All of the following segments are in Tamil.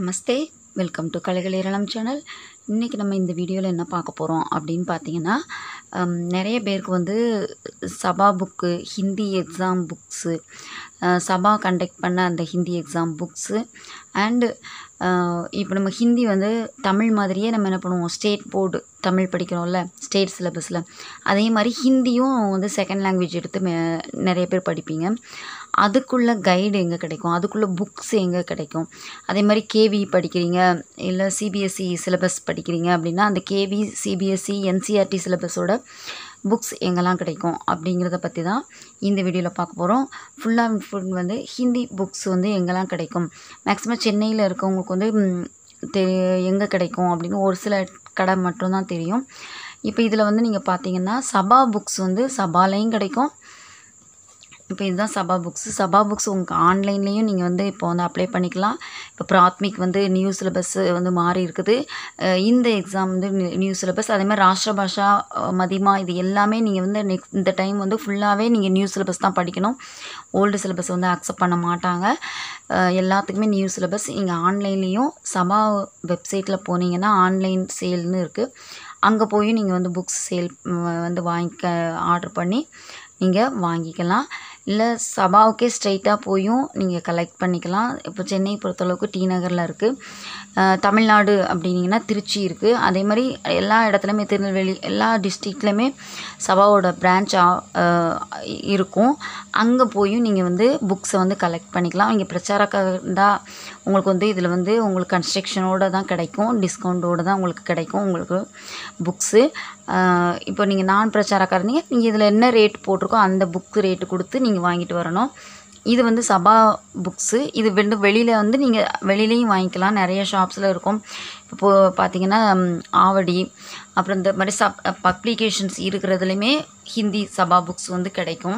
நமஸ்தே வெல்கம் டு கலைகள் ஏரளம் சேனல் இன்றைக்கி நம்ம இந்த வீடியோவில் என்ன பார்க்க போகிறோம் அப்படின்னு பார்த்தீங்கன்னா ஹம், நிறைய பேருக்கு வந்து Sabha book Hindi exam books Sabha conduct பண்ண அந்த ஹிந்தி எக்ஸாம் புக்ஸு அண்டு இப்போ நம்ம ஹிந்தி வந்து தமிழ் மாதிரியே நம்ம என்ன பண்ணுவோம் ஸ்டேட் போர்டு தமிழ் படிக்கிறோம்ல ஸ்டேட் சிலபஸில் அதே மாதிரி ஹிந்தியும் வந்து செகண்ட் லாங்குவேஜ் எடுத்து மே- நிறைய பேர் படிப்பீங்க அதுக்குள்ள கைடு எங்கே கிடைக்கும் அதுக்குள்ள புக்ஸ் எங்கே கிடைக்கும் அதே மாதிரி கேவி படிக்கிறீங்க இல்லை சிபிஎஸ்சி சிலபஸ் படிக்கிறீங்க அப்படின்னா அந்த கேவி சிபிஎஸ்சி என்சிஆர்டி சிலபஸோட புக்ஸ் எங்கெல்லாம் கிடைக்கும் அப்படிங்கிறத பற்றி தான் இந்த வீடியோவில் பார்க்க போகிறோம் ஃபுல் அண்ட் ஃபுல் வந்து ஹிந்தி புக்ஸ் வந்து எங்கெல்லாம் கிடைக்கும் மேக்ஸிமம் சென்னையில் இருக்கவங்களுக்கு வந்து ம், தெ எங்கே கிடைக்கும் அப்படின்னு ஒரு சில கடை மட்டும்தான் தெரியும் இப்போ இதில் வந்து நீங்கள் பார்த்தீங்கன்னா சபா புக்ஸ் வந்து சபாலையும் கிடைக்கும் இப்போ இதுதான் சபா புக்ஸ் சபா புக்ஸ் உங்களுக்கு ஆன்லைன்லேயும் நீங்கள் வந்து இப்போ வந்து அப்ளை பண்ணிக்கலாம் இப்போ பிராத்மிக் வந்து நியூ சிலபஸ் வந்து மாறி இருக்குது அஹ் இந்த எக்ஸாம் வந்து நியூ சிலபஸ் அதே மாதிரி ராஷ்டிர பாஷா அஹ் மதிமா இது எல்லாமே நீங்கள் வந்து நெக்ஸ்ட் இந்த டைம் வந்து ஃபுல்லாகவே நீங்கள் நியூ சிலபஸ் தான் படிக்கணும் ஓல்டு சிலபஸ் வந்து அக்செப்ட் பண்ண மாட்டாங்க அஹ் எல்லாத்துக்குமே நியூ சிலபஸ் நீங்கள் ஆன்லைன்லேயும் சபா வெப்சைட்டில் போனீங்கன்னா ஆன்லைன் சேல்னு இருக்குது அங்கே போய் நீங்கள் வந்து புக்ஸ் சேல் வந்து வாங்கிக்க ஆர்டர் பண்ணி நீங்கள் வாங்கிக்கலாம் இல்லை சபாவுக்கே ஸ்ட்ரைட்டாக போயும் நீங்கள் கலெக்ட் பண்ணிக்கலாம் இப்போ சென்னை பொறுத்தளவுக்கு டி நகரில் இருக்குது தமிழ்நாடு அப்படின்னீங்கன்னா திருச்சி இருக்குது அதே மாதிரி எல்லா இடத்துலையுமே திருநெல்வேலி எல்லா டிஸ்ட்ரிக்ட்லையுமே சபாவோட பிரான்ச் இருக்கும் அங்கே போயும் நீங்கள் வந்து புக்ஸை வந்து கலெக்ட் பண்ணிக்கலாம் இங்கே பிரச்சாரக்காரண்டா உங்களுக்கு வந்து இதில் வந்து உங்களுக்கு கன்ஸ்ட்ரக்ஷனோட தான் கிடைக்கும் டிஸ்கவுண்டோட தான் உங்களுக்கு கிடைக்கும் உங்களுக்கு புக்ஸு இப்போ நீங்கள் நான் பிரச்சாரக்காரனீங்க நீங்கள் இதில் என்ன ரேட் போட்டிருக்கோ அந்த புக் ரேட்டு கொடுத்து நீங்கள் வாங்கிட்டு வரணும் இது வந்து சபா புக்ஸு இது வந்து வெளியில் வந்து நீங்கள் வெளியிலையும் வாங்கிக்கலாம் நிறைய ஷாப்ஸில் இருக்கும் இப்போ பார்த்தீங்கன்னா ம், ஆவடி அப்புறம் இந்த மாதிரி சப் பப்ளிகேஷன்ஸ் இருக்கிறதுலையுமே ஹிந்தி சபா புக்ஸ் வந்து கிடைக்கும்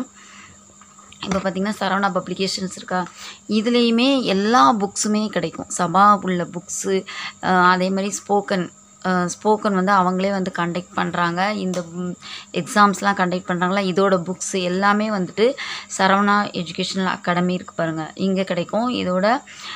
இப்போ பார்த்தீங்கன்னா சரவணா பப்ளிகேஷன்ஸ் இருக்கா இதுலேயுமே எல்லா புக்ஸுமே கிடைக்கும் சபா உள்ள புக்ஸு அதே மாதிரி ஸ்போக்கன் ஸ்போக்கன் வந்து அவங்களே வந்து கண்டக்ட் பண்ணுறாங்க இந்த எக்ஸாம்ஸ்லாம் கண்டக்ட் பண்ணுறாங்களா இதோட புக்ஸ் எல்லாமே வந்துட்டு சரவணா எஜுகேஷனல் அகாடமி இருக்குது பாருங்கள் இங்கே கிடைக்கும் இதோட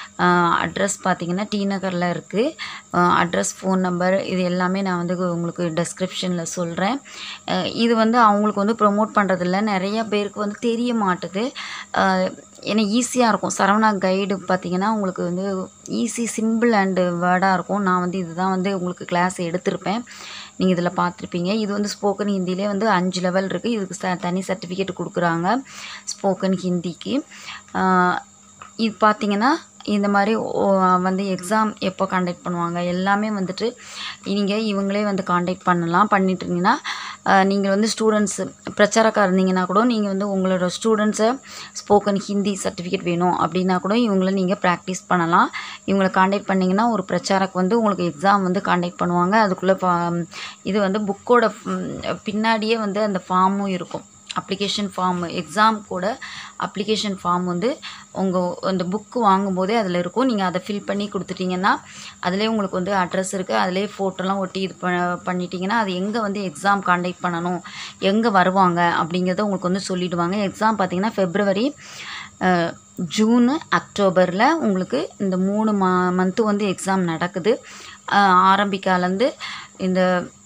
அட்ரஸ் பார்த்தீங்கன்னா டி நகரில் இருக்குது அட்ரஸ் ஃபோன் நம்பர் இது எல்லாமே நான் வந்து உங்களுக்கு டெஸ்கிரிப்ஷனில் சொல்கிறேன் இது வந்து அவங்களுக்கு வந்து ப்ரொமோட் பண்ணுறதில்ல நிறைய பேருக்கு வந்து தெரிய மாட்டுது அஹ் ஏன்னா ஈஸியாக இருக்கும் சரவணா கைடு பார்த்தீங்கன்னா உங்களுக்கு வந்து ஈஸி சிம்பிள் அண்டு வேர்டாக இருக்கும் நான் வந்து இதுதான் வந்து உங்களுக்கு கிளாஸ் எடுத்திருப்பேன் நீங்கள் இதில் பார்த்துருப்பீங்க இது வந்து ஸ்போக்கன் ஹிந்திலே வந்து அஞ்சு லெவல் இருக்குது இதுக்கு ச தனி சர்டிஃபிகேட் கொடுக்குறாங்க ஸ்போக்கன் ஹிந்திக்கு ஆஹ் இது பார்த்தீங்கன்னா இந்த மாதிரி ஓ- வந்து எக்ஸாம் எப்போ கண்டக்ட் பண்ணுவாங்க எல்லாமே வந்துட்டு நீங்கள் இவங்களே வந்து காண்டாக்ட் பண்ணலாம் பண்ணிட்டு இருந்தீங்கன்னா நீங்கள் வந்து ஸ்டூடெண்ட்ஸ் பிரச்சாரக்காக இருந்தீங்கன்னா கூட நீங்கள் வந்து உங்களோட ஸ்டூடெண்ட்ஸை ஸ்போக்கன் ஹிந்தி சர்டிஃபிகேட் வேணும் அப்படின்னா கூட இவங்கள நீங்கள் ப்ராக்டிஸ் பண்ணலாம் இவங்களை காண்டாக்ட் பண்ணிங்கன்னா ஒரு பிரச்சாரக்கு வந்து உங்களுக்கு எக்ஸாம் வந்து காண்டாக்ட் பண்ணுவாங்க அதுக்குள்ளே இது வந்து புக்கோட பின்னாடியே வந்து அந்த ஃபார்மும் இருக்கும் அப்ளிகேஷன் ஃபார்ம் எக்ஸாம் கூட அப்ளிகேஷன் ஃபார்ம் வந்து உங்கள் அந்த புக்கு வாங்கும்போதே அதில் இருக்கும் நீங்கள் அதை ஃபில் பண்ணி கொடுத்துட்டீங்கன்னா அதிலே உங்களுக்கு வந்து அட்ரஸ் இருக்குது அதிலே ஃபோட்டோலாம் ஒட்டி இது ப பண்ணிட்டீங்கன்னா அது எங்கே வந்து எக்ஸாம் காண்டக்ட் பண்ணணும் எங்கே வருவாங்க அப்படிங்கிறத உங்களுக்கு வந்து சொல்லிடுவாங்க எக்ஸாம் பார்த்தீங்கன்னா ஃபெப்ரவரி அஹ், ஜூனு அக்டோபரில் உங்களுக்கு இந்த மூணு மா மந்த்து வந்து எக்ஸாம் நடக்குது அஹ், ஆரம்பிக்காலேருந்து இந்த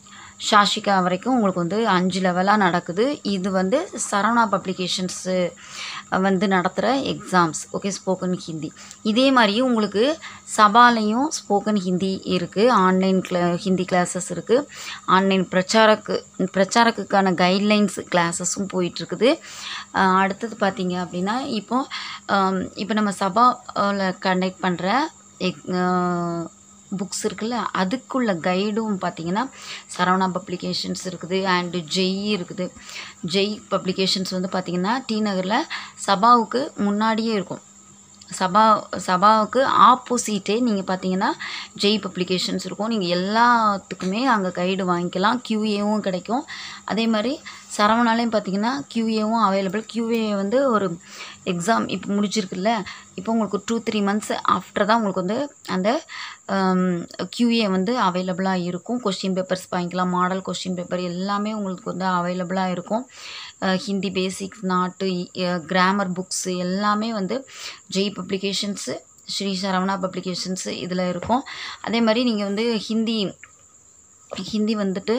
ஷாஷிகா வரைக்கும் உங்களுக்கு வந்து அஞ்சு லெவலாக நடக்குது இது வந்து சரவணா பப்ளிகேஷன்ஸு வந்து நடத்துகிற எக்ஸாம்ஸ் ஓகே ஸ்போக்கன் ஹிந்தி இதே மாதிரி உங்களுக்கு சபாலையும் ஸ்போக்கன் ஹிந்தி இருக்குது ஆன்லைன் கிளா ஹிந்தி கிளாஸஸ் இருக்குது ஆன்லைன் பிரச்சாரக்கு பிரச்சாரக்குக்கான கைட்லைன்ஸ் கிளாஸஸும் போயிட்டுருக்குது அடுத்தது பார்த்தீங்க அப்படின்னா இப்போ ஆம், இப்போ நம்ம சபாவில் கண்டக்ட் பண்ணுற எக் புக்ஸ் இருக்குல்ல அதுக்குள்ள கைடும் பார்த்தீங்கன்னா சரவணா பப்ளிகேஷன்ஸ் இருக்குது அண்டு ஜெய் இருக்குது ஜெய் பப்ளிகேஷன்ஸ் வந்து பார்த்தீங்கன்னா டி நகரில் சபாவுக்கு முன்னாடியே இருக்கும் சபா சபாவுக்கு ஆப்போசிட்டே நீங்கள் பார்த்தீங்கன்னா ஜெய் பப்ளிகேஷன்ஸ் இருக்கும் நீங்கள் எல்லாத்துக்குமே அங்கே கைடு வாங்கிக்கலாம் கியூஏவும் கிடைக்கும் அதே மாதிரி சரவணாலையும் பார்த்தீங்கன்னா கியூஏவும் அவைலபிள் கியூஏ வந்து ஒரு எக்ஸாம் இப்போ முடிச்சிருக்குல்ல இப்போ உங்களுக்கு டூ த்ரீ மந்த்ஸ் ஆஃப்டர் தான் உங்களுக்கு வந்து அந்த கியூஏ வந்து அவைலபிளாக இருக்கும் கொஸ்டின் பேப்பர்ஸ் வாங்கிக்கலாம் மாடல் கொஸ்டின் பேப்பர் எல்லாமே உங்களுக்கு வந்து அவைலபிளாக இருக்கும் அஹ் ஹிந்தி பேசிக்ஸ் நாட்டு கிராமர் புக்ஸு எல்லாமே வந்து ஜெய் பப்ளிகேஷன்ஸு ஸ்ரீ சரவணா பப்ளிகேஷன்ஸ் இதில் இருக்கும் அதே மாதிரி நீங்கள் வந்து ஹிந்தி ஹிந்தி வந்துட்டு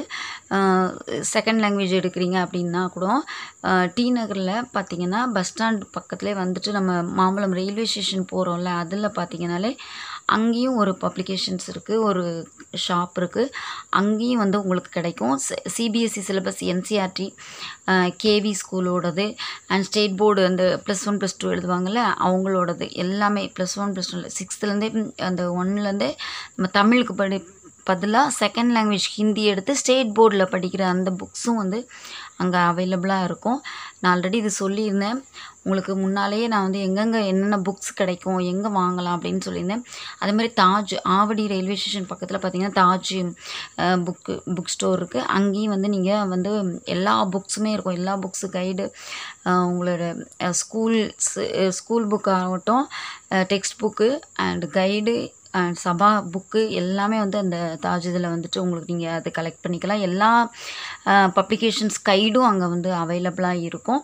செகண்ட் லாங்குவேஜ் எடுக்கிறீங்க அப்படின்னா கூட அஹ், டி நகரில் பார்த்தீங்கன்னா பஸ் ஸ்டாண்ட் பக்கத்துலேயே வந்துட்டு நம்ம மாம்பழம் ரயில்வே ஸ்டேஷன் போகிறோம்ல அதில் பார்த்தீங்கனாலே அங்கேயும் ஒரு பப்ளிகேஷன்ஸ் இருக்குது ஒரு ஷாப் இருக்குது அங்கேயும் வந்து உங்களுக்கு கிடைக்கும் சிபிஎஸ்சி சிலபஸ் என்சிஆர்டி கேவி ஸ்கூலோடது அண்ட் ஸ்டேட் போர்டு அந்த ப்ளஸ் ஒன் ப்ளஸ் டூ எழுதுவாங்கள்ல அவங்களோடது எல்லாமே ப்ளஸ் ஒன் ப்ளஸ் டூ சிக்ஸ்த்துலேருந்தே அந்த ஒன்லேருந்தே நம்ம தமிழுக்கு படி பதிலாக செகண்ட் லாங்குவேஜ் ஹிந்தி எடுத்து ஸ்டேட் போர்டில் படிக்கிற அந்த புக்ஸும் வந்து அங்கே அவைலபிளாக இருக்கும் நான் ஆல்ரெடி இது சொல்லியிருந்தேன் உங்களுக்கு முன்னாலேயே நான் வந்து எங்கெங்கே என்னென்ன புக்ஸ் கிடைக்கும் எங்கே வாங்கலாம் அப்படின்னு சொல்லியிருந்தேன் அதே மாதிரி தாஜ் ஆவடி ரயில்வே ஸ்டேஷன் பக்கத்தில் பார்த்தீங்கன்னா தாஜ் புக்கு புக் ஸ்டோர் இருக்குது அங்கேயும் வந்து நீங்கள் வந்து எல்லா புக்ஸுமே இருக்கும் எல்லா புக்ஸு கைடு உங்களோட ஸ்கூல்ஸ் ஸ்கூல் புக் ஆகட்டும் text book and guide and Sabha book எல்லாமே வந்து அந்த தாஜ் இதில் வந்துட்டு உங்களுக்கு நீங்கள் அதை கலெக்ட் பண்ணிக்கலாம் எல்லா பப்ளிகேஷன்ஸ் கைடும் அங்கே வந்து அவைலபிளாக இருக்கும்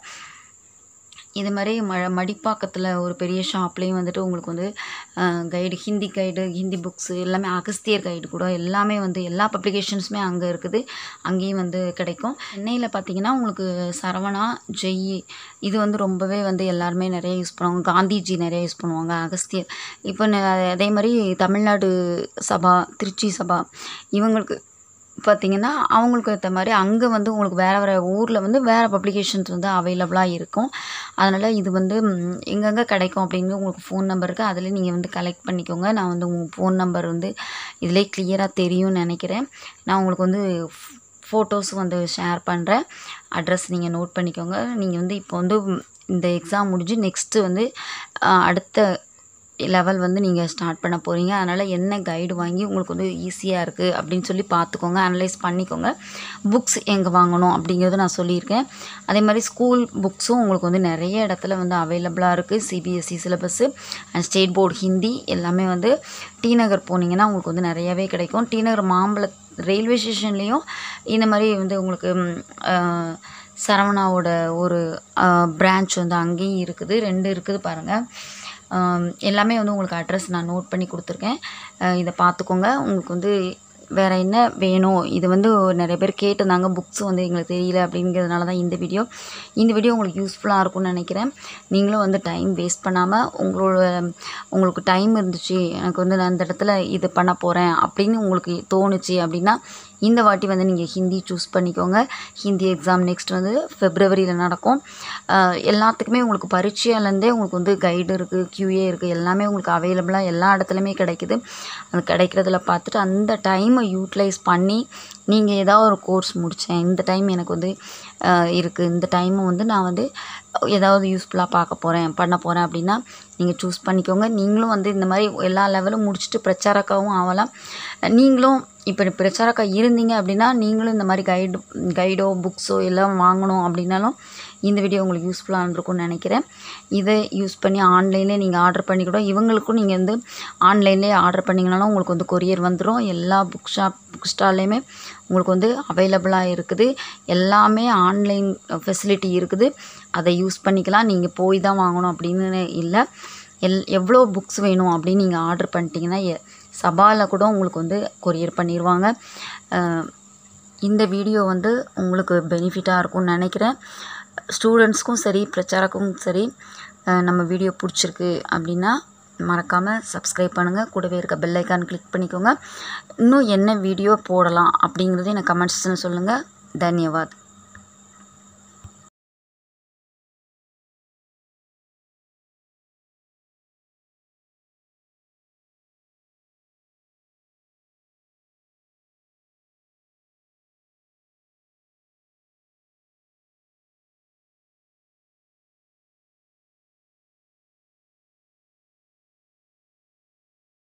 இது மாதிரி ம மடிப்பாக்கத்தில் ஒரு பெரிய ஷாப்லேயும் வந்துட்டு உங்களுக்கு வந்து guide Hindi guide Hindi books எல்லாமே அகஸ்தியர் கைடு கூட எல்லாமே வந்து எல்லா பப்ளிகேஷன்ஸுமே அங்கே இருக்குது அங்கேயும் வந்து கிடைக்கும் சென்னையில் பார்த்தீங்கன்னா உங்களுக்கு சரவணா ஜெய் இது வந்து ரொம்பவே வந்து எல்லாருமே நிறைய யூஸ் பண்ணுவாங்க காந்திஜி நிறைய யூஸ் பண்ணுவாங்க அகஸ்தியர் இப்போ ந- அதே மாதிரி தமிழ்நாடு சபா திருச்சி சபா இவங்களுக்கு பார்த்தீங்கன்னா அவங்களுக்கு ஏற்ற மாதிரி அங்கே வந்து உங்களுக்கு வேறு வேறு ஊரில் வந்து வேறு பப்ளிகேஷன்ஸ் வந்து அவைலபிளாக இருக்கும் அதனால் இது வந்து ம், எங்கெங்கே கிடைக்கும் அப்படின்னு உங்களுக்கு ஃபோன் நம்பர் இருக்குது அதில் நீங்கள் வந்து கலெக்ட் பண்ணிக்கோங்க நான் வந்து உங்கள் ஃபோன் நம்பர் வந்து இதிலே கிளியராக தெரியும்னு நினைக்கிறேன் நான் உங்களுக்கு வந்து ஃபோட்டோஸ் வந்து ஷேர் பண்ணுறேன் அட்ரஸ் நீங்கள் நோட் பண்ணிக்கோங்க நீங்கள் வந்து இப்போ வந்து இந்த எக்ஸாம் முடிஞ்சு நெக்ஸ்ட்டு வந்து அஹ், அடுத்த லெவல் வந்து நீங்கள் ஸ்டார்ட் பண்ண போகிறீங்க அதனால் என்ன கைடு வாங்கி உங்களுக்கு வந்து ஈஸியாக இருக்குது அப்படின்னு சொல்லி பார்த்துக்கோங்க அனலைஸ் பண்ணிக்கோங்க புக்ஸ் எங்கே வாங்கணும் அப்படிங்கிறத நான் சொல்லியிருக்கேன் அதே மாதிரி ஸ்கூல் புக்ஸும் உங்களுக்கு வந்து நிறைய இடத்துல வந்து அவைலபிளாக இருக்குது CBSE syllabus and state board Hindi எல்லாமே வந்து டி நகர் போனீங்கன்னா உங்களுக்கு வந்து நிறையவே கிடைக்கும் டி நகர் மாம்பழ ரயில்வே ஸ்டேஷன்லேயும் இந்த மாதிரி வந்து உங்களுக்கு ம், ஆஹ், சரவணாவோட ஒரு பிரான்ச் வந்து அங்கேயும் இருக்குது ரெண்டு இருக்குது பாருங்கள் ஆம், எல்லாமே வந்து உங்களுக்கு அட்ரஸ் நான் நோட் பண்ணி கொடுத்துருக்கேன் அஹ் இதை பார்த்துக்கோங்க உங்களுக்கு வந்து வேறு என்ன வேணும் இது வந்து நிறைய பேர் கேட்டிருந்தாங்க புக்ஸ் வந்து எங்களுக்கு தெரியல அப்படிங்கிறதுனால தான் இந்த வீடியோ இந்த வீடியோ உங்களுக்கு யூஸ்ஃபுல்லாக இருக்கும்னு நினைக்கிறேன் நீங்களும் வந்து டைம் வேஸ்ட் பண்ணாமல் உங்களோட உங்களுக்கு டைம் இருந்துச்சு எனக்கு வந்து நான் இந்த இடத்துல இது பண்ண போகிறேன் அப்படின்னு உங்களுக்கு தோணுச்சு அப்படின்னா இந்த வாட்டி வந்து நீங்கள் ஹிந்தி சூஸ் பண்ணிக்கோங்க ஹிந்தி எக்ஸாம் நெக்ஸ்ட் வந்து ஃபெப்ரவரியில் நடக்கும் அஹ் எல்லாத்துக்குமே உங்களுக்கு பரீட்சையிலேருந்தே உங்களுக்கு வந்து கைடு இருக்குது கியூஏ இருக்குது எல்லாமே உங்களுக்கு அவைலபிளாக எல்லா இடத்துலையுமே கிடைக்குது அது கிடைக்கிறதுல பார்த்துட்டு அந்த டைமை யூட்டிலைஸ் பண்ணி நீங்கள் ஏதாவது ஒரு கோர்ஸ் முடித்தேன் இந்த டைம் எனக்கு வந்து இருக்குது இந்த டைமை வந்து நான் வந்து ஏதாவது யூஸ்ஃபுல்லாக பார்க்க போகிறேன் பண்ண போகிறேன் அப்படின்னா நீங்கள் சூஸ் பண்ணிக்கோங்க நீங்களும் வந்து இந்த மாதிரி எல்லா லெவலும் முடிச்சுட்டு பிரச்சாரக்காவும் ஆகலாம் நீங்களும் இப்போ பிரச்சாரக்கா இருந்தீங்க அப்படின்னா நீங்களும் இந்த மாதிரி கைடு கைடோ புக்ஸோ எல்லாம் வாங்கணும் அப்படின்னாலும் இந்த வீடியோ உங்களுக்கு யூஸ்ஃபுல்லாக இருந்திருக்கும்னு நினைக்கிறேன் இதை யூஸ் பண்ணி ஆன்லைன்லேயே நீங்கள் ஆர்டர் பண்ணி கூட இவங்களுக்கும் நீங்கள் வந்து ஆன்லைன்லேயே ஆர்டர் பண்ணிங்கனாலும் உங்களுக்கு வந்து கொரியர் வந்துடும் எல்லா புக் ஷாப் புக் ஸ்டால்லையுமே உங்களுக்கு வந்து அவைலபிளாக இருக்குது எல்லாமே ஆன்லைன் ஃபெசிலிட்டி இருக்குது அதை யூஸ் பண்ணிக்கலாம் நீங்கள் போய் தான் வாங்கணும் அப்படின்னு இல்லை எல் எவ்வளோ புக்ஸ் வேணும் அப்படின்னு நீங்கள் ஆர்டர் பண்ணிட்டீங்கன்னா எ- சபாவில் கூட உங்களுக்கு வந்து கொரியர் பண்ணிடுவாங்க அஹ் இந்த வீடியோ வந்து உங்களுக்கு பெனிஃபிட்டாக இருக்கும்னு நினைக்கிறேன் ஸ்டூடெண்ட்ஸ்க்கும் சரி பிரச்சாரக்கும் சரி அஹ் நம்ம வீடியோ பிடிச்சிருக்கு அப்படின்னா மறக்காமல் சப்ஸ்கிரைப் பண்ணுங்கள் கூடவே இருக்க பெல் ஐக்கான் கிளிக் பண்ணிக்கோங்க இன்னும் என்ன வீடியோ போடலாம் அப்படிங்கிறத எனக்கு கமெண்ட்ஸ்ன்னு சொல்லுங்கள் தன்யவாத்